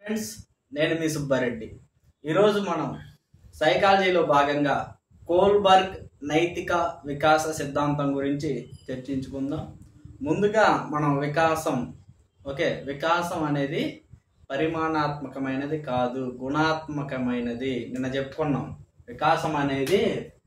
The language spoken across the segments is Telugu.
ఫ్రెండ్స్ నేను మీ సుబ్బారెడ్డి ఈరోజు మనం సైకాలజీలో భాగంగా కోల్బర్గ్ నైతిక వికాస సిద్ధాంతం గురించి చర్చించుకుందాం ముందుగా మనం వికాసం ఓకే వికాసం అనేది పరిమాణాత్మకమైనది కాదు గుణాత్మకమైనది నిన్న చెప్పుకున్నాం వికాసం అనేది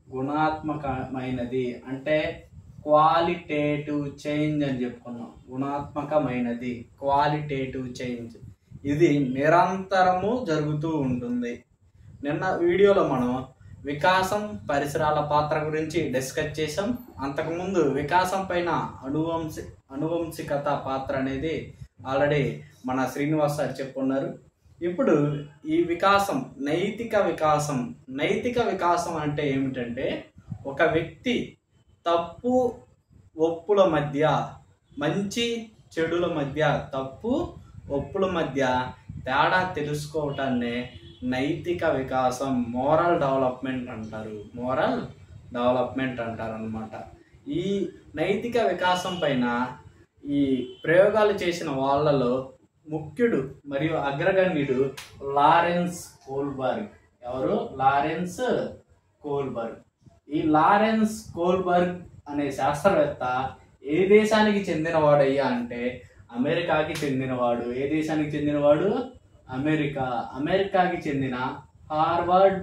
గుణాత్మకమైనది అంటే క్వాలిటేటివ్ చేంజ్ అని చెప్పుకున్నాం గుణాత్మకమైనది క్వాలిటేటివ్ చేంజ్ ఇది నిరంతరము జరుగుతూ ఉంటుంది నిన్న వీడియోలో మనం వికాసం పరిసరాల పాత్ర గురించి డిస్కస్ చేసాం అంతకుముందు వికాసం పైన అనువంశి అనువంశికత పాత్ర అనేది ఆల్రెడీ మన శ్రీనివాస్ సార్ చెప్పున్నారు ఇప్పుడు ఈ వికాసం నైతిక వికాసం నైతిక వికాసం అంటే ఏమిటంటే ఒక వ్యక్తి తప్పు ఒప్పుల మధ్య మంచి చెడుల మధ్య తప్పు ఒప్పుల మధ్య తేడా తెలుసుకోవటాన్నే నైతిక వికాసం మోరల్ డెవలప్మెంట్ అంటారు మోరల్ డెవలప్మెంట్ అంటారు అనమాట ఈ నైతిక వికాసం పైన ఈ ప్రయోగాలు చేసిన వాళ్ళలో ముఖ్యుడు మరియు అగ్రగణ్యుడు లారెన్స్ కోల్బర్గ్ ఎవరు లారెన్స్ కోల్బర్గ్ ఈ లారెన్స్ కోల్బర్గ్ అనే శాస్త్రవేత్త ఏ దేశానికి చెందినవాడయ్యా అంటే అమెరికాకి చెందినవాడు ఏ దేశానికి చెందినవాడు అమెరికా అమెరికాకి చెందిన హార్వర్డ్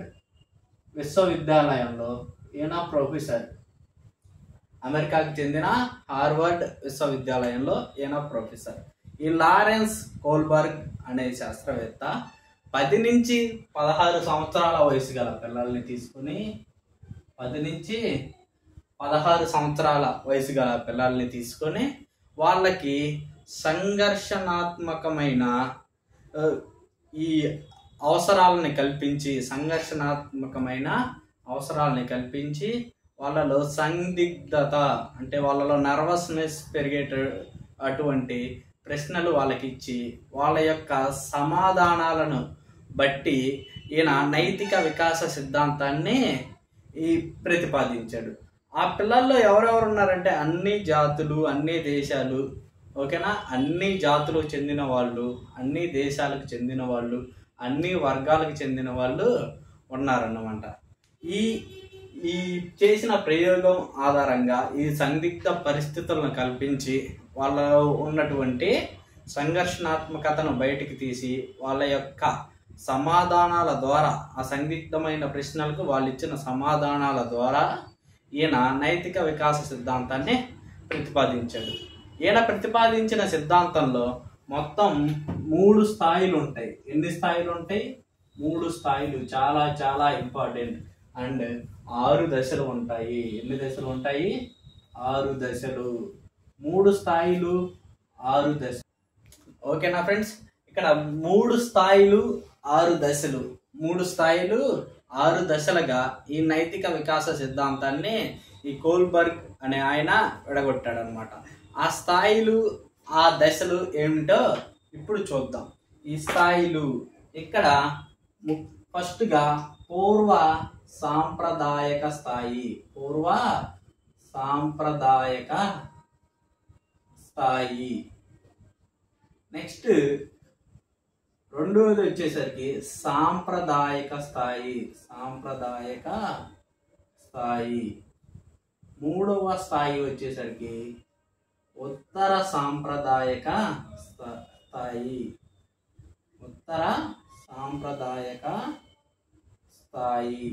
విశ్వవిద్యాలయంలో ఈయన ప్రొఫెసర్ అమెరికాకి చెందిన హార్వర్డ్ విశ్వవిద్యాలయంలో ఈయన ప్రొఫెసర్ ఈ లారెన్స్ కోల్బర్గ్ అనే శాస్త్రవేత్త పది నుంచి పదహారు సంవత్సరాల వయసు గల పిల్లల్ని తీసుకుని పది నుంచి పదహారు సంవత్సరాల వయసు గల పిల్లల్ని తీసుకొని వాళ్ళకి సంఘర్షణాత్మకమైన ఆ, ఈ అవసరాలని కల్పించి సంఘర్షణాత్మకమైన అవసరాలని కల్పించి వాళ్ళలో సందిగ్ధత అంటే వాళ్ళలో నర్వస్నెస్ పెరిగేట అటువంటి ప్రశ్నలు వాళ్ళకి ఇచ్చి వాళ్ళ యొక్క సమాధానాలను బట్టి ఈయన నైతిక వికాస సిద్ధాంతాన్ని ఈ ప్రతిపాదించాడు ఆ పిల్లల్లో ఎవరెవరు ఉన్నారంటే అన్ని జాతులు అన్ని దేశాలు ఓకేనా అన్ని జాతులకు చెందిన వాళ్ళు అన్ని దేశాలకు చెందిన వాళ్ళు అన్ని వర్గాలకు చెందిన వాళ్ళు ఉన్నారన్నమాట ఈ ఈ చేసిన ప్రయోగం ఆధారంగా ఈ సందిగ్ధ పరిస్థితులను కల్పించి వాళ్ళ ఉన్నటువంటి సంఘర్షణాత్మకతను బయటికి తీసి వాళ్ళ యొక్క సమాధానాల ద్వారా ఆ సందిగ్ధమైన ప్రశ్నలకు వాళ్ళు ఇచ్చిన సమాధానాల ద్వారా ఈయన నైతిక వికాస సిద్ధాంతాన్ని ప్రతిపాదించాడు ఈయన ప్రతిపాదించిన సిద్ధాంతంలో మొత్తం మూడు స్థాయిలు ఉంటాయి ఎన్ని స్థాయిలు ఉంటాయి మూడు స్థాయిలు చాలా చాలా ఇంపార్టెంట్ అండ్ ఆరు దశలు ఉంటాయి ఎన్ని దశలు ఉంటాయి ఆరు దశలు మూడు స్థాయిలు ఆరు దశలు ఓకేనా ఫ్రెండ్స్ ఇక్కడ మూడు స్థాయిలు ఆరు దశలు మూడు స్థాయిలు ఆరు దశలుగా ఈ నైతిక వికాస సిద్ధాంతాన్ని ఈ కోల్బర్గ్ అనే ఆయన విడగొట్టాడు అనమాట ఆ స్థాయిలు ఆ దశలు ఏమిటో ఇప్పుడు చూద్దాం ఈ స్థాయిలు ఇక్కడ ము- ఫస్ట్గా పూర్వ సాంప్రదాయక స్థాయి పూర్వ సాంప్రదాయక స్థాయి నెక్స్ట్ రెండవది వచ్చేసరికి సాంప్రదాయక స్థాయి సాంప్రదాయక స్థాయి మూడవ స్థాయి వచ్చేసరికి ఉత్తర సాంప్రదాయక స్థా- స్థాయి ఉత్తర సాంప్రదాయక స్థాయి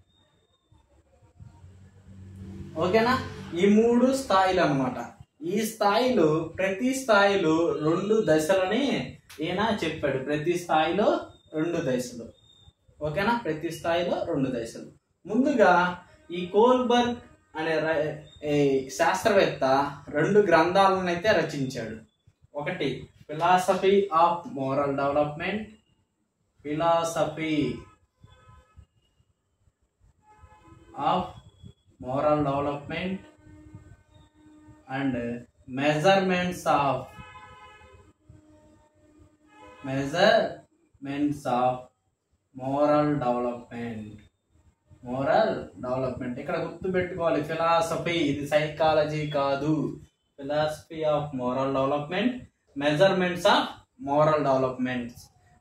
ఓకేనా ఈ మూడు స్థాయిలు అన్నమాట ఈ స్థాయిలో ప్రతి స్థాయిలో రెండు దశలని ఈయన చెప్పాడు ప్రతి స్థాయిలో రెండు దశలు ఓకేనా ప్రతి స్థాయిలో రెండు దశలు ముందుగా ఈ కోల్బర్గ్ అనే ర- ఈ శాస్త్రవేత్త రెండు గ్రంథాలను అయితే రచించాడు ఒకటి philosophy of moral development philosophy of moral development and measurements of measurements of moral development moral development ఇక్కడ గుర్తు పెట్టుకోవాలి ఫిలాసఫీ ఇది సైకాలజీ కాదు philosophy of moral development measurements of moral developments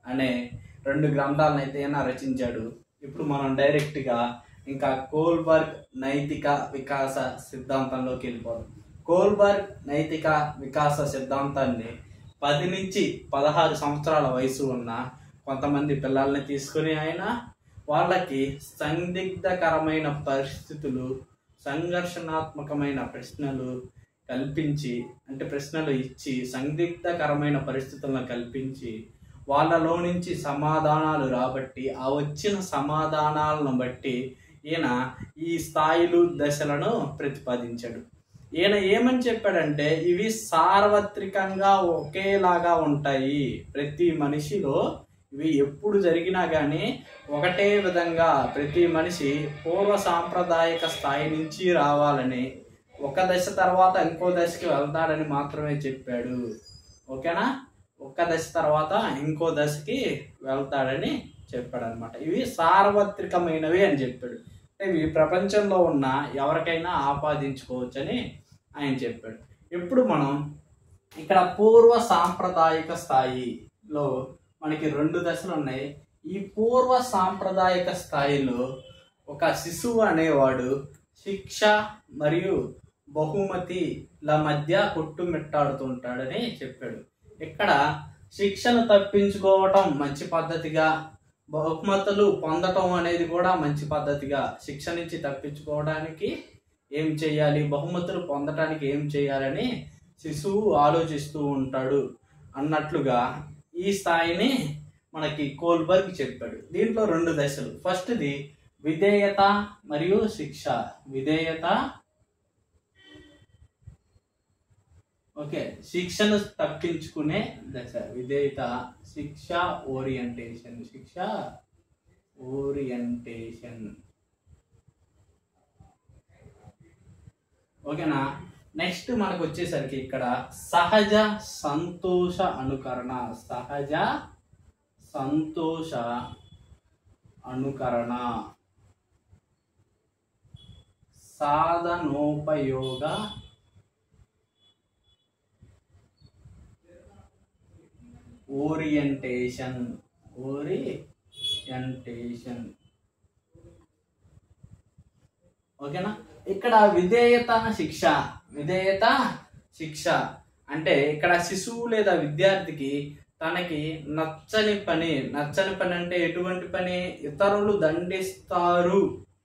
అనే రెండు గ్రంథాలను అయితే ఈయన రచించాడు ఇప్పుడు మనం డైరెక్ట్గా ఇంకా కోల్బర్గ్ నైతిక వికాస సిద్ధాంతంలోకి వెళ్ళిపోదాం కోల్బర్గ్ నైతిక వికాస సిద్ధాంతాన్ని పది నుంచి పదహారు సంవత్సరాల వయసు ఉన్న కొంతమంది పిల్లల్ని తీసుకుని ఆయన వాళ్ళకి సందిగ్ధకరమైన పరిస్థితులు సంఘర్షణాత్మకమైన ప్రశ్నలు కల్పించి అంటే ప్రశ్నలు ఇచ్చి సందిగ్ధకరమైన పరిస్థితులను కల్పించి వాళ్ళలో నుంచి సమాధానాలు రాబట్టి ఆ వచ్చిన సమాధానాలను బట్టి ఈయన ఈ స్థాయిలు దశలను ప్రతిపాదించాడు ఈయన ఏమని చెప్పాడంటే ఇవి సార్వత్రికంగా ఒకేలాగా ఉంటాయి ప్రతి మనిషిలో ఇవి ఎప్పుడు జరిగినా కానీ ఒకటే విధంగా ప్రతి మనిషి పూర్వ సాంప్రదాయక స్థాయి నుంచి రావాలని ఒక దశ తర్వాత ఇంకో దశకి వెళ్తాడని మాత్రమే చెప్పాడు ఓకేనా ఒక దశ తర్వాత ఇంకో దశకి వెళ్తాడని చెప్పాడు అనమాట ఇవి సార్వత్రికమైనవి అని చెప్పాడు అంటే ఇవి ప్రపంచంలో ఉన్న ఎవరికైనా ఆపాదించుకోవచ్చని ఆయన చెప్పాడు ఇప్పుడు మనం ఇక్కడ పూర్వ సాంప్రదాయక స్థాయిలో మనకి రెండు దశలు ఉన్నాయి ఈ పూర్వ సాంప్రదాయక స్థాయిలో ఒక శిశువు అనేవాడు శిక్ష మరియు బహుమతిల మధ్య కొట్టుమిట్టాడుతుంటాడని చెప్పాడు ఇక్కడ శిక్షను తప్పించుకోవటం మంచి పద్ధతిగా బహుమతులు పొందటం అనేది కూడా మంచి పద్ధతిగా శిక్ష నుంచి తప్పించుకోవడానికి ఏం చేయాలి బహుమతులు పొందటానికి ఏం చేయాలని శిశువు ఆలోచిస్తూ ఉంటాడు అన్నట్లుగా ఈ స్థాయిని మనకి కోల్బర్గ్ చెప్పాడు దీంట్లో రెండు దశలు ఫస్ట్ది విధేయత మరియు శిక్ష విధేయత ఓకే శిక్షను తప్పించుకునే దశ విధేయత శిక్ష ఓరియంటేషన్ శిక్ష ఓరియంటేషన్ ఓకేనా నెక్స్ట్ మనకు వచ్చేసరికి ఇక్కడ సహజ సంతోష అనుకరణ సహజ సంతోష అనుకరణ సాధనోపయోగ ఓరియంటేషన్ ఓరియంటేషన్ ఓకేనా ఇక్కడ విధేయత శిక్ష విధేయత శిక్ష అంటే ఇక్కడ శిశువు లేదా విద్యార్థికి తనకి నచ్చని పని నచ్చని పని అంటే ఎటువంటి పని ఇతరులు దండిస్తారు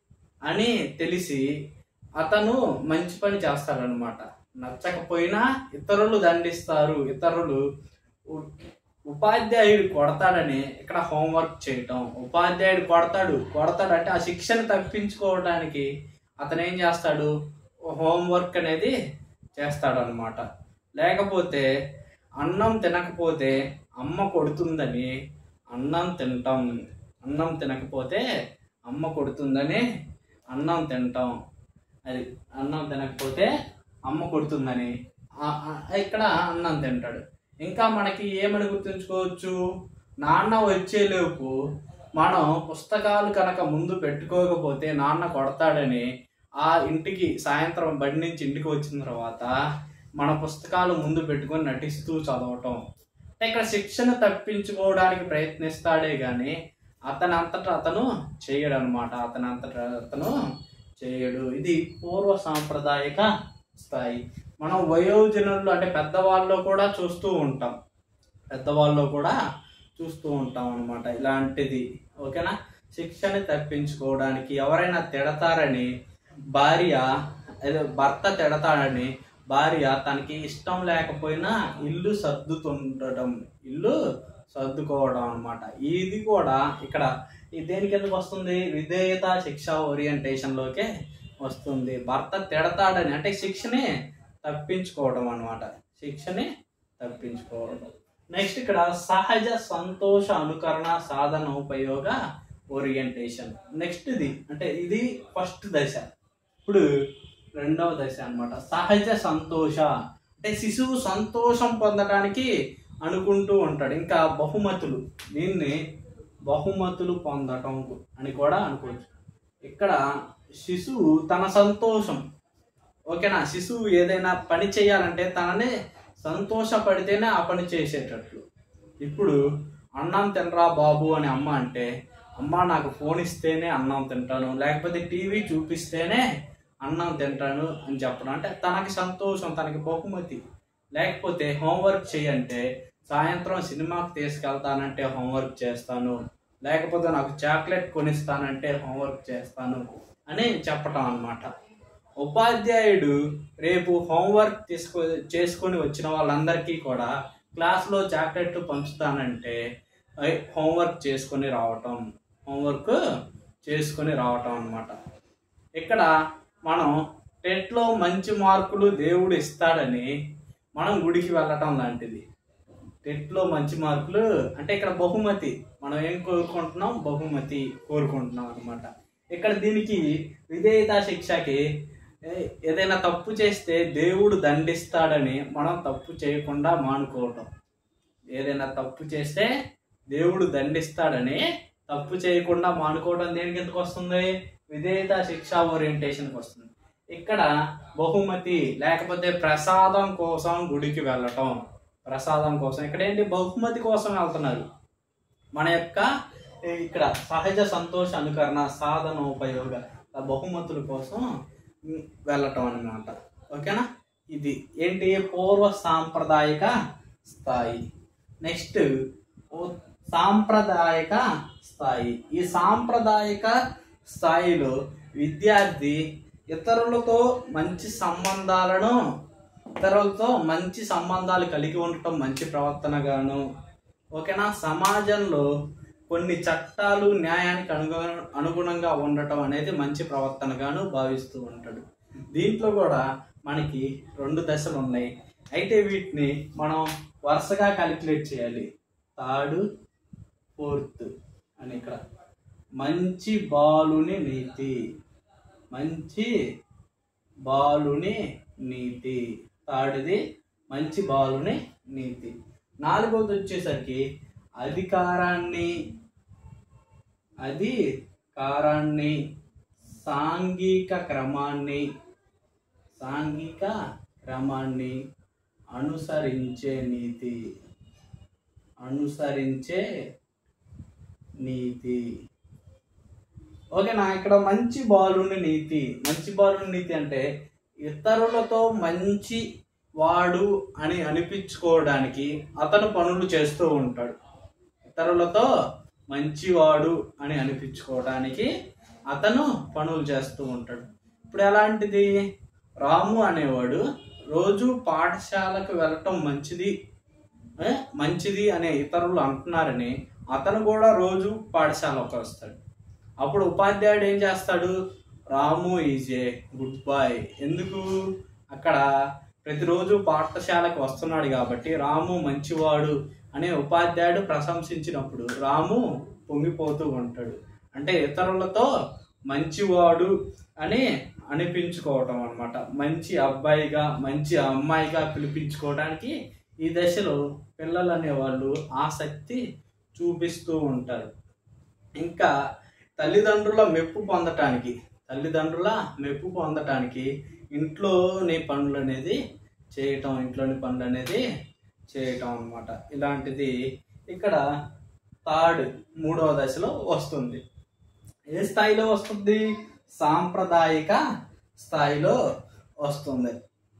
అని తెలిసి అతను మంచి పని చేస్తాడనమాట నచ్చకపోయినా ఇతరులు దండిస్తారు ఇతరులు ఉ- ఉపాధ్యాయుడు కొడతాడని ఇక్కడ హోంవర్క్ చేయటం ఉపాధ్యాయుడు కొడతాడు కొడతాడు అంటే ఆ శిక్షను తప్పించుకోవడానికి అతను ఏం చేస్తాడు హోంవర్క్ అనేది చేస్తాడు అనమాట లేకపోతే అన్నం తినకపోతే అమ్మ కొడుతుందని అన్నం తింటాం అన్నం తినకపోతే అమ్మ కొడుతుందని అన్నం తింటాం అది అన్నం తినకపోతే అమ్మ కొడుతుందని ఆ- ఆ- ఇక్కడ అన్నం తింటాడు ఇంకా మనకి ఏమని గుర్తుంచుకోవచ్చు నాన్న వచ్చేలోపు మనం పుస్తకాలు కనుక ముందు పెట్టుకోకపోతే నాన్న కొడతాడని ఆ ఇంటికి సాయంత్రం బడి నుంచి ఇంటికి వచ్చిన తర్వాత మన పుస్తకాలు ముందు పెట్టుకొని నటిస్తూ చదవటం అంటే ఇక్కడ శిక్షను తప్పించుకోవడానికి ప్రయత్నిస్తాడే గాని అతని అంతటా అతను చేయడు అనమాట అతని అంతటా అతను చేయడు ఇది పూర్వ సాంప్రదాయక స్థాయి మనం వయోజనులు అంటే పెద్దవాళ్ళు కూడా చూస్తూ ఉంటాం పెద్దవాళ్ళు కూడా చూస్తూ ఉంటాం అనమాట ఇలాంటిది ఓకేనా శిక్షని తప్పించుకోవడానికి ఎవరైనా తిడతారని భార్య అదే భర్త తిడతాడని భార్య తనకి ఇష్టం లేకపోయినా ఇల్లు సర్దుతుండటం ఇల్లు సర్దుకోవడం అన్నమాట ఇది కూడా ఇక్కడ ఇది దేనికి ఎందుకు వస్తుంది విధేయత శిక్ష ఓరియంటేషన్ లోకే వస్తుంది భర్త తిడతాడని అంటే శిక్షని తప్పించుకోవడం అన్నమాట శిక్షని తప్పించుకోవడం నెక్స్ట్ ఇక్కడ సహజ సంతోష అనుకరణ సాధన ఉపయోగ ఓరియంటేషన్ నెక్స్ట్ ఇది అంటే ఇది ఫస్ట్ దశ ఇప్పుడు రెండవ దశ అన్నమాట సహజ సంతోష అంటే శిశువు సంతోషం పొందడానికి అనుకుంటూ ఉంటాడు ఇంకా బహుమతులు దీన్ని బహుమతులు పొందటం అని కూడా అనుకోవచ్చు ఇక్కడ శిశువు తన సంతోషం ఓకేనా శిశువు ఏదైనా పని చేయాలంటే తననే సంతోషపడితేనే ఆ పని చేసేటట్లు ఇప్పుడు అన్నం తినరా బాబు అని అమ్మ అంటే అమ్మ నాకు ఫోన్ ఇస్తేనే అన్నం తింటాను లేకపోతే టీవీ చూపిస్తేనే అన్నం తింటాను అని చెప్పడం అంటే తనకి సంతోషం తనకి బహుమతి లేకపోతే హోంవర్క్ చేయంటే సాయంత్రం సినిమాకి తీసుకెళ్తానంటే హోంవర్క్ చేస్తాను లేకపోతే నాకు చాక్లెట్ కొనిస్తానంటే హోంవర్క్ చేస్తాను అని చెప్పటం అన్నమాట ఉపాధ్యాయుడు రేపు హోంవర్క్ తీసుకో చేసుకొని వచ్చిన వాళ్ళందరికీ కూడా క్లాస్లో చాక్లెట్ పంచుతానంటే ఐ హోంవర్క్ చేసుకొని రావటం హోంవర్క్ చేసుకొని రావటం అన్నమాట ఇక్కడ మనం టెట్లో మంచి మార్కులు దేవుడు ఇస్తాడని మనం గుడికి వెళ్ళటం లాంటిది టెట్లో మంచి మార్కులు అంటే ఇక్కడ బహుమతి మనం ఏం కోరుకుంటున్నాం బహుమతి కోరుకుంటున్నాం అనమాట ఇక్కడ దీనికి విధేయత శిక్షకి ఏ- ఏదైనా తప్పు చేస్తే దేవుడు దండిస్తాడని మనం తప్పు చేయకుండా మానుకోవటం ఏదైనా తప్పు చేస్తే దేవుడు దండిస్తాడని తప్పు చేయకుండా మానుకోవడం దేనికి ఎందుకు వస్తుంది విధేయత శిక్ష ఓరియంటేషన్కి వస్తుంది ఇక్కడ బహుమతి లేకపోతే ప్రసాదం కోసం గుడికి వెళ్ళటం ప్రసాదం కోసం ఇక్కడ ఏంటి బహుమతి కోసం వెళ్తున్నారు మన యొక్క ఏ, ఇక్కడ సహజ సంతోష అనుకరణ సాధన ఉపయోగ ఆ బహుమతుల కోసం ఉమ్, వెళ్ళటం అన్నమాట ఓకేనా ఇది ఏంటి పూర్వ సాంప్రదాయక స్థాయి నెక్స్ట్ ఓ- సాంప్రదాయక స్థాయి ఈ సాంప్రదాయక స్థాయిలో విద్యార్థి ఇతరులతో మంచి సంబంధాలను ఇతరులతో మంచి సంబంధాలు కలిగి ఉండటం మంచి ప్రవర్తనగాను ఓకేనా సమాజంలో కొన్ని చట్టాలు న్యాయానికి అనుగు అనుగుణంగా ఉండటం అనేది మంచి ప్రవర్తనగాను భావిస్తూ ఉంటాడు దీంట్లో కూడా మనకి రెండు దశలు ఉన్నాయి అయితే వీటిని మనం వరుసగా క్యాలిక్యులేట్ చేయాలి థర్డ్ ఫోర్త్ అని ఇక్కడ మంచి బాలుని నీతి మంచి బాలుని నీతి థర్డ్ది మంచి బాలుని నీతి నాలుగవది వచ్చేసరికి అధికారాన్ని అధికారాన్ని సాంఘిక క్రమాన్ని సాంఘిక క్రమాన్ని అనుసరించే నీతి అనుసరించే నీతి ఓకేనా ఇక్కడ మంచి బాలుని నీతి మంచి బాలుని నీతి అంటే ఇతరులతో మంచి వాడు అని అనిపించుకోవడానికి అతను పనులు చేస్తూ ఉంటాడు ఇతరులతో మంచివాడు అని అనిపించుకోవడానికి అతను పనులు చేస్తూ ఉంటాడు ఇప్పుడు ఎలాంటిది రాము అనేవాడు రోజు పాఠశాలకు వెళ్ళటం మంచిది ఏ, మంచిది అనే ఇతరులు అంటున్నారని అతను కూడా రోజు పాఠశాలకు వస్తాడు అప్పుడు ఉపాధ్యాయుడు ఏం చేస్తాడు Ramu is a good boy ఎందుకు అక్కడ ప్రతిరోజు పాఠశాలకు వస్తున్నాడు కాబట్టి రాము మంచివాడు అనే ఉపాధ్యాయుడు ప్రశంసించినప్పుడు రాము పొంగిపోతూ ఉంటాడు అంటే ఇతరులతో మంచివాడు అని అనిపించుకోవటం అన్నమాట మంచి అబ్బాయిగా మంచి అమ్మాయిగా పిలిపించుకోవడానికి ఈ దశలో పిల్లలు అనేవాళ్ళు ఆసక్తి చూపిస్తూ ఉంటారు ఇంకా తల్లిదండ్రుల మెప్పు పొందటానికి తల్లిదండ్రుల మెప్పు పొందటానికి ఇంట్లోని పనులు అనేది చేయటం ఇంట్లోని పనులు అనేది చేయటం అన్నమాట ఇలాంటిది ఇక్కడ థర్డ్ మూడవ దశలో వస్తుంది ఏ స్థాయిలో వస్తుంది సాంప్రదాయిక స్థాయిలో వస్తుంది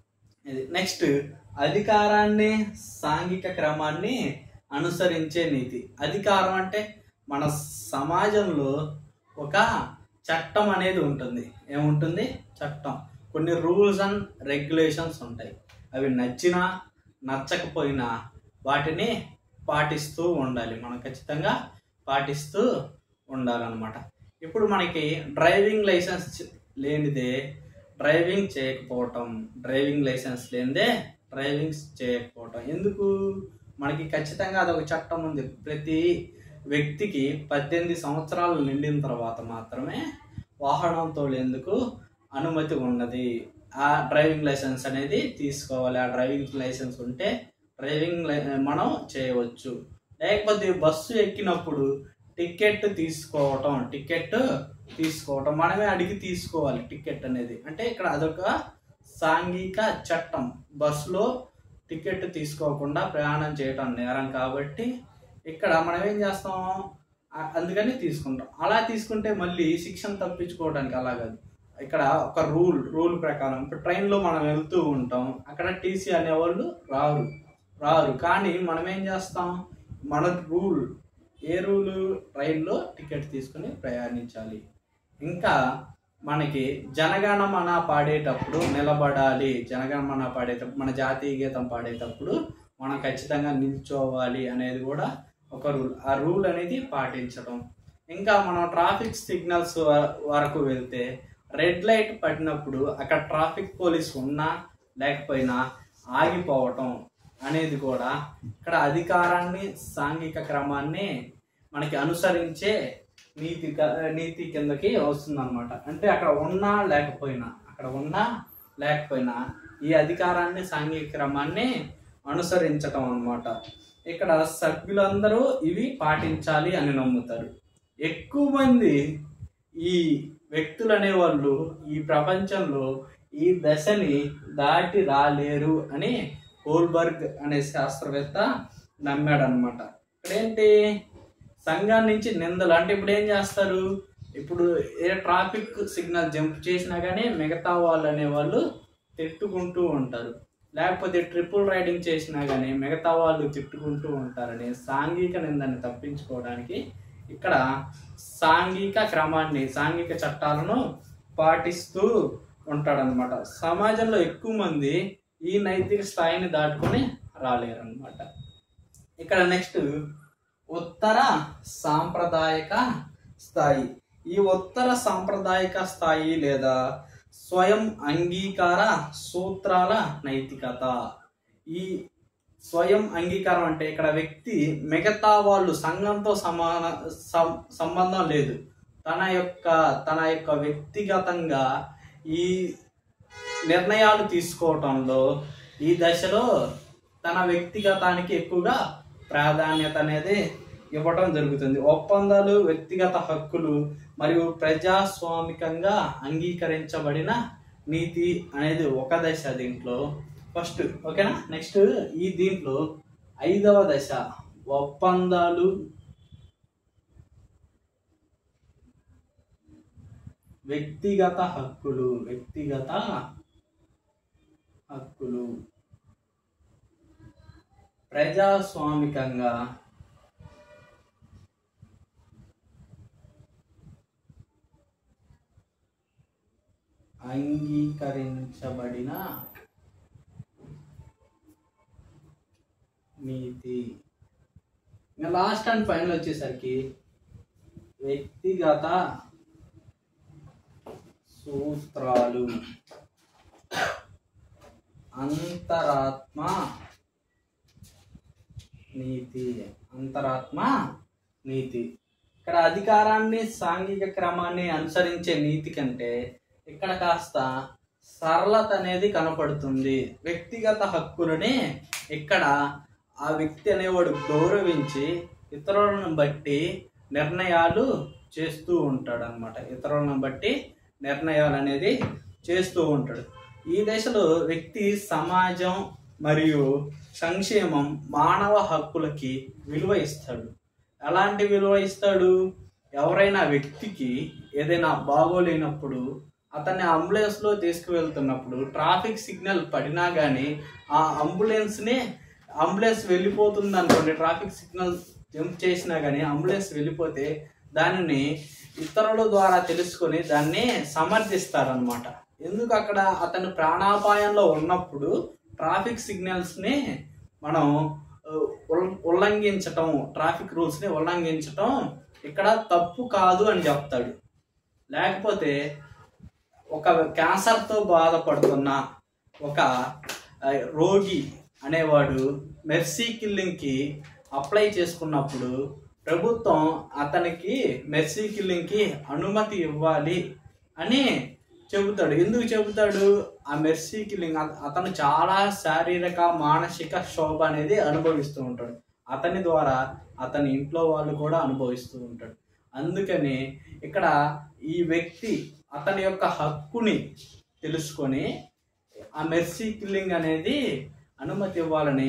ఇది నెక్స్ట్ అధికారాన్ని సాంఘిక క్రమాన్ని అనుసరించే నీతి అధికారం అంటే మన సమాజంలో ఒక చట్టం అనేది ఉంటుంది ఏముంటుంది చట్టం కొన్ని రూల్స్ అండ్ రెగ్యులేషన్స్ ఉంటాయి అవి నచ్చినా నచ్చకపోయినా వాటిని పాటిస్తూ ఉండాలి మనం ఖచ్చితంగా పాటిస్తూ ఉండాలన్నమాట ఇప్పుడు మనకి డ్రైవింగ్ లైసెన్స్ లేనిదే డ్రైవింగ్ చేయకపోవటం డ్రైవింగ్ లైసెన్స్ లేనిదే డ్రైవింగ్ చేయకపోవటం ఎందుకు మనకి ఖచ్చితంగా అదొక చట్టం ఉంది ప్రతి వ్యక్తికి పద్దెనిమిది సంవత్సరాలు నిండిన తర్వాత మాత్రమే వాహనం తోలేందుకు అనుమతి ఉన్నది ఆ డ్రైవింగ్ లైసెన్స్ అనేది తీసుకోవాలి ఆ డ్రైవింగ్ లైసెన్స్ ఉంటే డ్రైవింగ్ లై- మనం చేయవచ్చు లేకపోతే బస్సు ఎక్కినప్పుడు టికెట్ తీసుకోవటం టికెట్ తీసుకోవటం మనమే అడిగి తీసుకోవాలి టికెట్ అనేది అంటే ఇక్కడ అదొక సాంఘిక చట్టం బస్సులో టికెట్ తీసుకోకుండా ప్రయాణం చేయటం నేరం కాబట్టి ఇక్కడ మనం ఏం చేస్తాం ఆ- అందుకని తీసుకుంటాం అలా తీసుకుంటే మళ్ళీ శిక్షణ తప్పించుకోవడానికి అలా కాదు ఇక్కడ ఒక రూల్ రూల్ ప్రకారం ఇప్పుడు ట్రైన్లో మనం వెళ్తూ ఉంటాం అక్కడ టీసీ అనేవాళ్ళు రారు రారు కానీ మనం ఏం చేస్తాం మన రూల్ ఏ రూలు ట్రైన్లో టికెట్ తీసుకుని ప్రయాణించాలి ఇంకా మనకి జనగణమన పాడేటప్పుడు నిలబడాలి జనగణమన పాడేటప్పుడు మన జాతీయ గీతం పాడేటప్పుడు మనం ఖచ్చితంగా నిల్చోవాలి అనేది కూడా ఒక రూల్ ఆ రూల్ అనేది పాటించడం ఇంకా మనం ట్రాఫిక్ సిగ్నల్స్ వ- వరకు వెళ్తే రెడ్ లైట్ పడినప్పుడు అక్కడ ట్రాఫిక్ పోలీస్ ఉన్నా లేకపోయినా ఆగిపోవటం అనేది కూడా ఇక్కడ అధికారాన్ని సాంఘిక క్రమాన్ని మనకి అనుసరించే నీతి క- నీతి కిందకి వస్తుంది అనమాట అంటే అక్కడ ఉన్నా లేకపోయినా అక్కడ ఉన్నా లేకపోయినా ఈ అధికారాన్ని సాంఘిక క్రమాన్ని అనుసరించటం అన్నమాట ఇక్కడ సభ్యులందరూ ఇవి పాటించాలి అని నమ్ముతారు ఎక్కువ మంది ఈ వ్యక్తులు అనేవాళ్ళు ఈ ప్రపంచంలో ఈ దశని దాటి రాలేరు అని హోల్బర్గ్ అనే శాస్త్రవేత్త నమ్మాడు అనమాట ఇక్కడేంటి సంఘం నుంచి నిందలు అంటే ఇప్పుడు ఏం చేస్తారు ఇప్పుడు ఏ ట్రాఫిక్ సిగ్నల్ జంప్ చేసినా కానీ మిగతా వాళ్ళు అనేవాళ్ళు తిట్టుకుంటూ ఉంటారు లేకపోతే ట్రిపుల్ రైడింగ్ చేసినా కానీ మిగతా వాళ్ళు తిట్టుకుంటూ ఉంటారని సాంఘిక నిందని తప్పించుకోవడానికి ఇక్కడ సాంఘిక క్రమాన్ని సాంఘిక చట్టాలను పాటిస్తూ ఉంటాడనమాట సమాజంలో ఎక్కువ మంది ఈ నైతిక స్థాయిని దాటుకొని రాలేరు అనమాట ఇక్కడ నెక్స్ట్ ఉత్తర సాంప్రదాయక స్థాయి ఈ ఉత్తర సాంప్రదాయక స్థాయి లేదా స్వయం అంగీకార సూత్రాల నైతికత ఈ స్వయం అంగీకారం అంటే ఇక్కడ వ్యక్తి మిగతా వాళ్ళు సంఘంతో సమాన సం- సంబంధం లేదు తన యొక్క తన యొక్క వ్యక్తిగతంగా ఈ నిర్ణయాలు తీసుకోవటంలో ఈ దశలో తన వ్యక్తిగతానికి ఎక్కువగా ప్రాధాన్యత అనేది ఇవ్వటం జరుగుతుంది ఒప్పందాలు వ్యక్తిగత హక్కులు మరియు ప్రజాస్వామికంగా అంగీకరించబడిన నీతి అనేది ఒక దశ దీంట్లో ఫస్ట్ ఓకేనా నెక్స్ట్ ఈ దీంట్లో ఐదవ దశ ఒప్పందాలు వ్యక్తిగత హక్కులు వ్యక్తిగత హక్కులు ప్రజాస్వామికంగా అంగీకరించబడిన నీతి ఇంకా లాస్ట్ అండ్ ఫైనల్ వచ్చేసరికి వ్యక్తిగత సూత్రాలు అంతరాత్మ నీతి అంతరాత్మ నీతి ఇక్కడ అధికారాన్ని సాంఘిక క్రమాన్ని అనుసరించే నీతి కంటే ఇక్కడ కాస్త సరళత అనేది కనపడుతుంది వ్యక్తిగత హక్కులని ఇక్కడ ఆ వ్యక్తి అనేవాడు గౌరవించి ఇతరులను బట్టి నిర్ణయాలు చేస్తూ ఉంటాడు అనమాట ఇతరులను బట్టి నిర్ణయాలు అనేది చేస్తూ ఉంటాడు ఈ దశలో వ్యక్తి సమాజం మరియు సంక్షేమం మానవ హక్కులకి విలువ ఇస్తాడు ఎలాంటి విలువ ఇస్తాడు ఎవరైనా వ్యక్తికి ఏదైనా బాగోలేనప్పుడు అతన్ని అంబులెన్స్లో తీసుకువెళ్తున్నప్పుడు ట్రాఫిక్ సిగ్నల్ పడినా కానీ ఆ అంబులెన్స్ని అంబులెన్స్ వెళ్ళిపోతుంది అనుకోండి ట్రాఫిక్ సిగ్నల్ జంప్ చేసినా కానీ అంబులెన్స్ వెళ్ళిపోతే దానిని ఇతరుల ద్వారా తెలుసుకొని దాన్ని సమర్థిస్తారనమాట ఎందుకు అక్కడ అతను ప్రాణాపాయంలో ఉన్నప్పుడు ట్రాఫిక్ సిగ్నల్స్ని మనం ఆ, ఉల్- ఉల్లంఘించటం ట్రాఫిక్ రూల్స్ని ఉల్లంఘించటం ఇక్కడ తప్పు కాదు అని చెప్తాడు లేకపోతే ఒక క్యాన్సర్తో బాధపడుతున్న ఒక ఆ, రోగి అనేవాడు మెర్సీ కిల్లింగ్కి అప్లై చేసుకున్నప్పుడు ప్రభుత్వం అతనికి మెర్సీ కిల్లింగ్కి అనుమతి ఇవ్వాలి అని చెబుతాడు ఎందుకు చెబుతాడు ఆ మెర్సీ కిల్లింగ్ అత- అతను చాలా శారీరక మానసిక శోభ అనేది అనుభవిస్తూ ఉంటాడు అతని ద్వారా అతని ఇంట్లో వాళ్ళు కూడా అనుభవిస్తూ ఉంటాడు అందుకని ఇక్కడ ఈ వ్యక్తి అతని యొక్క హక్కుని తెలుసుకొని ఆ మెర్సీ కిల్లింగ్ అనేది అనుమతి ఇవ్వాలని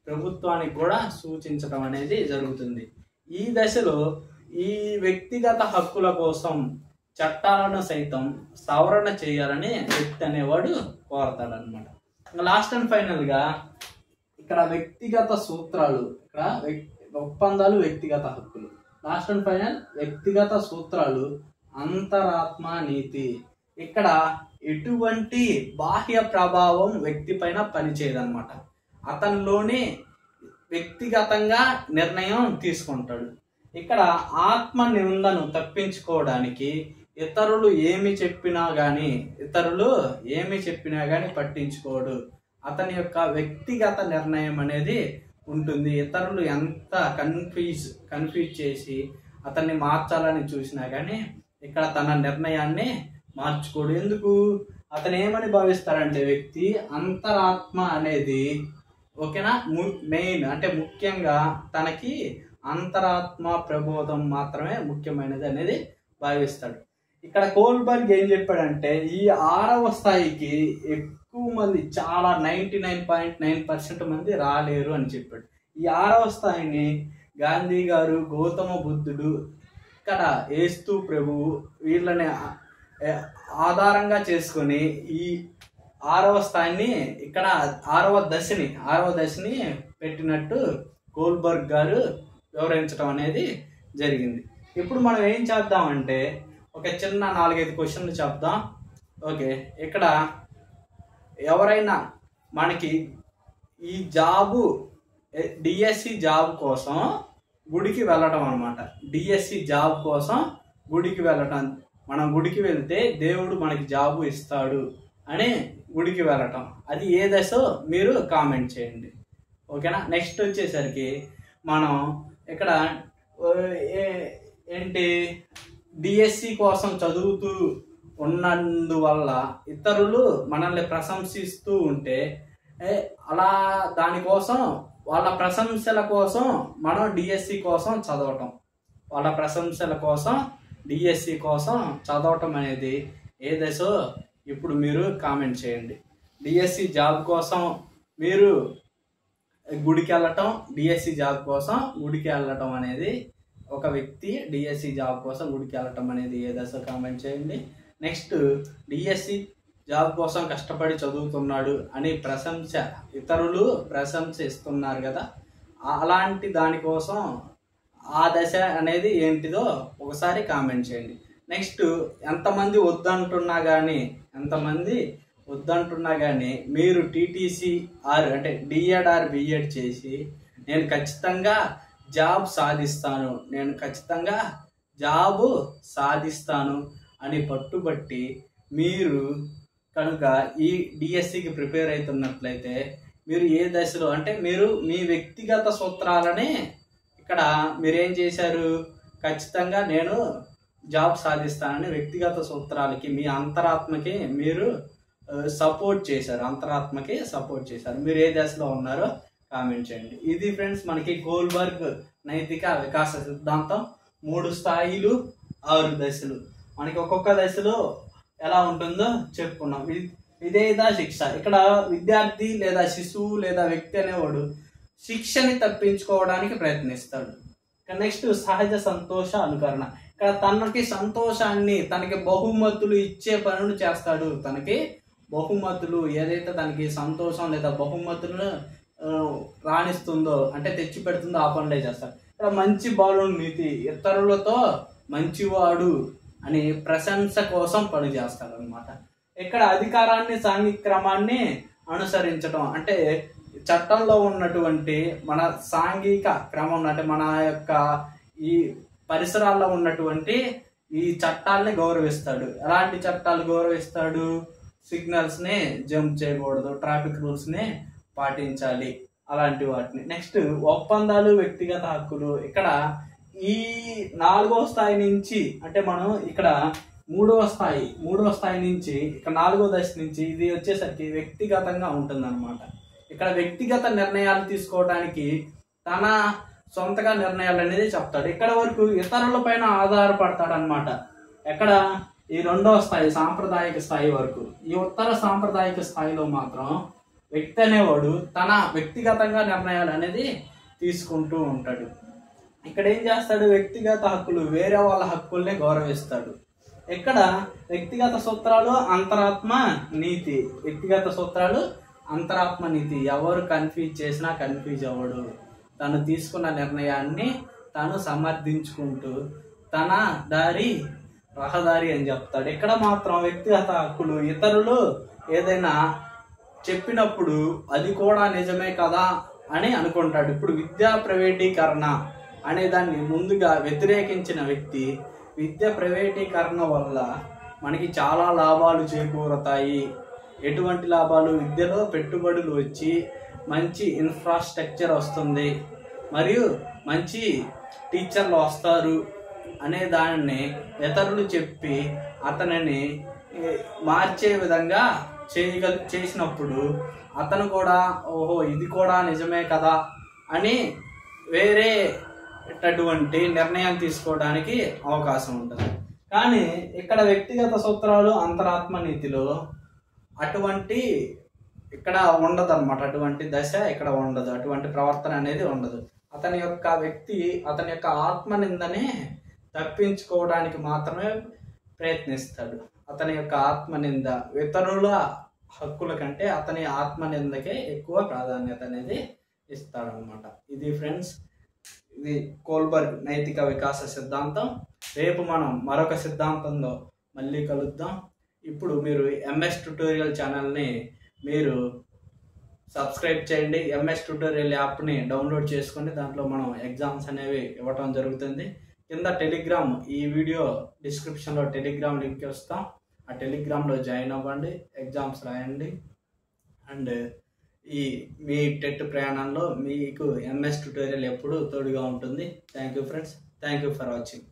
ప్రభుత్వానికి కూడా సూచించడం అనేది జరుగుతుంది ఈ దశలో ఈ వ్యక్తిగత హక్కుల కోసం చట్టాలను సైతం సవరణ చేయాలని వ్యక్తి అనేవాడు కోరతాడనమాట లాస్ట్ అండ్ ఫైనల్ గా ఇక్కడ వ్యక్తిగత సూత్రాలు ఇక్కడ వ్యక్- ఒప్పందాలు వ్యక్తిగత హక్కులు లాస్ట్ అండ్ ఫైనల్ వ్యక్తిగత సూత్రాలు అంతరాత్మ నీతి ఇక్కడ ఎటువంటి బాహ్య ప్రభావం వ్యక్తి పైన పనిచేయదన్నమాట అతనిలోనే వ్యక్తిగతంగా నిర్ణయం తీసుకుంటాడు ఇక్కడ ఆత్మ నిందను తప్పించుకోవడానికి ఇతరులు ఏమి చెప్పినా గాని ఇతరులు ఏమి చెప్పినా గాని పట్టించుకోడు అతని యొక్క వ్యక్తిగత నిర్ణయం అనేది ఉంటుంది ఇతరులు ఎంత కన్ఫ్యూజ్ కన్ఫ్యూజ్ చేసి అతన్ని మార్చాలని చూసినా కానీ ఇక్కడ తన నిర్ణయాన్ని మార్చుకోడు ఎందుకు అతను ఏమని భావిస్తాడంటే వ్యక్తి అంతరాత్మ అనేది ఓకేనా మెయిన్ అంటే ముఖ్యంగా తనకి అంతరాత్మ ప్రబోధం మాత్రమే ముఖ్యమైనది అనేది భావిస్తాడు ఇక్కడ కోల్బర్గ్ ఏం చెప్పాడంటే ఈ ఆరవ స్థాయికి ఎక్కువ మంది చాలా ninety nine point nine percent మంది రాలేరు అని చెప్పాడు ఈ ఆరవ స్థాయిని గాంధీ గారు గౌతమ బుద్ధుడు ఇక్కడ ఏస్తు ప్రభువు వీళ్ళని ఆ- ఏ- ఆధారంగా చేసుకొని ఈ ఆరవ స్థాయిని ఇక్కడ ఆరవ దశని ఆరవ దశని పెట్టినట్టు గోల్బర్గ్ గారు వివరించడం అనేది జరిగింది ఇప్పుడు మనం ఏం చేద్దామంటే ఒక చిన్న నాలుగైదు క్వశ్చన్లు చెప్దాం ఓకే ఇక్కడ ఎవరైనా మనకి ఈ జాబు డిఎస్సి జాబ్ కోసం గుడికి వెళ్ళటం అనమాట డిఎస్సి జాబ్ కోసం గుడికి వెళ్ళటం మనం గుడికి వెళ్తే దేవుడు మనకి జాబు ఇస్తాడు అని గుడికి వెళ్ళటం అది ఏ దశో మీరు కామెంట్ చేయండి ఓకేనా నెక్స్ట్ వచ్చేసరికి మనం ఇక్కడ ఆ, ఏ- ఏంటి డిఎస్సి కోసం చదువుతూ ఉన్నందువల్ల ఇతరులు మనల్ని ప్రశంసిస్తూ ఉంటే ఏ, అలా దానికోసం వాళ్ళ ప్రశంసల కోసం మనం డిఎస్సి కోసం చదవటం వాళ్ళ ప్రశంసల కోసం డిఎస్సి కోసం చదవటం అనేది ఏ దశో ఇప్పుడు మీరు కామెంట్ చేయండి డిఎస్సి జాబ్ కోసం మీరు గుడికి వెళ్ళటం డిఎస్సి జాబ్ కోసం గుడికి వెళ్ళటం అనేది ఒక వ్యక్తి డిఎస్సి జాబ్ కోసం గుడికి వెళ్ళటం అనేది ఏ దశ కామెంట్ చేయండి నెక్స్ట్ డిఎస్సి జాబ్ కోసం కష్టపడి చదువుతున్నాడు అని ప్రశంస ఇతరులు ప్రశంస ఇస్తున్నారు కదా ఆ- అలాంటి దానికోసం ఆ దశ అనేది ఏంటిదో ఒకసారి కామెంట్ చేయండి నెక్స్ట్ ఎంతమంది వద్దంటున్నా కానీ ఎంతమంది వద్దంటున్నా కానీ మీరు టీటీసీ ఆర్ అంటే డిఎడ్ ఆర్ బిఎడ్ చేసి నేను ఖచ్చితంగా జాబ్ సాధిస్తాను నేను ఖచ్చితంగా జాబ్ సాధిస్తాను అని పట్టుబట్టి మీరు కనుక ఈ డిఎస్సికి ప్రిపేర్ అవుతున్నట్లయితే మీరు ఏ దశలో అంటే మీరు మీ వ్యక్తిగత సూత్రాలని ఇక్కడ మీరేం చేశారు ఖచ్చితంగా నేను జాబ్ సాధిస్తానని వ్యక్తిగత సూత్రాలకి మీ అంతరాత్మకి మీరు సపోర్ట్ చేశారు అంతరాత్మకి సపోర్ట్ చేశారు మీరు ఏ దశలో ఉన్నారో కామెంట్ చేయండి ఇది ఫ్రెండ్స్ మనకి గోల్బర్గ్ నైతిక వికాస సిద్ధాంతం మూడు స్థాయిలు ఆరు దశలు మనకి ఒక్కొక్క దశలో ఎలా ఉంటుందో చెప్పుకున్నాం వి- విధేయత శిక్ష ఇక్కడ విద్యార్థి లేదా శిశువు లేదా వ్యక్తి అనేవాడు శిక్షని తప్పించుకోవడానికి ప్రయత్నిస్తాడు నెక్స్ట్ సహజ సంతోష అనుకరణ ఇక్కడ తనకి సంతోషాన్ని తనకి బహుమతులు ఇచ్చే పనులు చేస్తాడు తనకి బహుమతులు ఏదైతే తనకి సంతోషం లేదా బహుమతులను ఆ, రాణిస్తుందో అంటే తెచ్చి పెడుతుందో ఆ పనులే చేస్తాడు ఇక్కడ మంచి బాలు నీతి ఇతరులతో మంచివాడు అని ప్రశంస కోసం పని చేస్తాడు అనమాట ఇక్కడ అధికారాన్ని సాంఘిక క్రమాన్ని అనుసరించడం అంటే చట్టంలో ఉన్నటువంటి మన సాంఘిక క్రమం అంటే మన యొక్క ఈ పరిసరాల్లో ఉన్నటువంటి ఈ చట్టాలని గౌరవిస్తాడు ఎలాంటి చట్టాలు గౌరవిస్తాడు సిగ్నల్స్ ని జంప్ చేయకూడదు ట్రాఫిక్ రూల్స్ ని పాటించాలి అలాంటి వాటిని నెక్స్ట్ ఒప్పందాలు వ్యక్తిగత హక్కులు ఇక్కడ ఈ నాలుగో స్థాయి నుంచి అంటే మనం ఇక్కడ మూడవ స్థాయి మూడవ స్థాయి నుంచి ఇక్కడ నాలుగో దశ నుంచి ఇది వచ్చేసరికి వ్యక్తిగతంగా ఉంటుందన్నమాట ఇక్కడ వ్యక్తిగత నిర్ణయాలు తీసుకోవడానికి తన సొంతగా నిర్ణయాలు అనేది చెప్తాడు ఇక్కడ వరకు ఇతరుల పైన ఆధారపడతాడు అనమాట ఎక్కడ ఈ రెండవ స్థాయి సాంప్రదాయక స్థాయి వరకు ఈ ఉత్తర సాంప్రదాయక స్థాయిలో మాత్రం వ్యక్తి అనేవాడు తన వ్యక్తిగతంగా నిర్ణయాలు అనేది తీసుకుంటూ ఉంటాడు ఇక్కడ ఏం చేస్తాడు వ్యక్తిగత హక్కులు వేరే వాళ్ళ హక్కుల్ని గౌరవిస్తాడు ఇక్కడ వ్యక్తిగత సూత్రాలు అంతరాత్మ నీతి వ్యక్తిగత సూత్రాలు అంతరాత్మ నీతి ఎవరు కన్ఫ్యూజ్ చేసినా కన్ఫ్యూజ్ అవ్వడు తను తీసుకున్న నిర్ణయాన్ని తాను సమర్థించుకుంటూ తన దారి రహదారి అని చెప్తాడు ఇక్కడ మాత్రం వ్యక్తిగత హక్కులు ఇతరులు ఏదైనా చెప్పినప్పుడు అది కూడా నిజమే కదా అని అనుకుంటాడు ఇప్పుడు విద్యా ప్రైవేటీకరణ అనే దాన్ని ముందుగా వ్యతిరేకించిన వ్యక్తి విద్య ప్రైవేటీకరణ వల్ల మనకి చాలా లాభాలు చేకూరతాయి ఎటువంటి లాభాలు విద్యలో పెట్టుబడులు వచ్చి మంచి ఇన్ఫ్రాస్ట్రక్చర్ వస్తుంది మరియు మంచి టీచర్లు వస్తారు అనే దానిని ఇతరులు చెప్పి అతనిని ఏ, మార్చే విధంగా చేయగల చేసినప్పుడు అతను కూడా ఓహో ఇది కూడా నిజమే కదా అని వేరే అటువంటి నిర్ణయం తీసుకోవడానికి అవకాశం ఉంటుంది కానీ ఇక్కడ వ్యక్తిగత సూత్రాలు అంతరాత్మ నీతిలో అటువంటి ఇక్కడ ఉండదు అనమాట అటువంటి దశ ఇక్కడ ఉండదు అటువంటి ప్రవర్తన అనేది ఉండదు అతని యొక్క వ్యక్తి అతని యొక్క ఆత్మ నిందనే తప్పించుకోవడానికి మాత్రమే ప్రయత్నిస్తాడు అతని యొక్క ఆత్మ నింద ఇతరుల హక్కుల కంటే అతని ఆత్మ నిందకే ఎక్కువ ప్రాధాన్యత అనేది ఇస్తాడనమాట ఇది ఫ్రెండ్స్ ఇది కోల్బర్గ్ నైతిక వికాస సిద్ధాంతం రేపు మనం మరొక సిద్ధాంతంలో మళ్ళీ కలుద్దాం ఇప్పుడు మీరు ఎంఎస్ ట్యుటోరియల్ ఛానల్ని మీరు సబ్స్క్రైబ్ చేయండి ఎంఎస్ ట్యూటోరియల్ యాప్ని డౌన్లోడ్ చేసుకొని దాంట్లో మనం ఎగ్జామ్స్ అనేవి ఇవ్వటం జరుగుతుంది కింద టెలిగ్రామ్ ఈ వీడియో డిస్క్రిప్షన్లో టెలిగ్రామ్ లింక్ వస్తాం ఆ టెలిగ్రామ్లో జాయిన్ అవ్వండి ఎగ్జామ్స్ రాయండి అండ్ ఈ మీ టెట్ ప్రయాణంలో మీకు ఎంఎస్ ట్యూటోరియల్ ఎప్పుడు తోడుగా ఉంటుంది thank you friends thank you for watching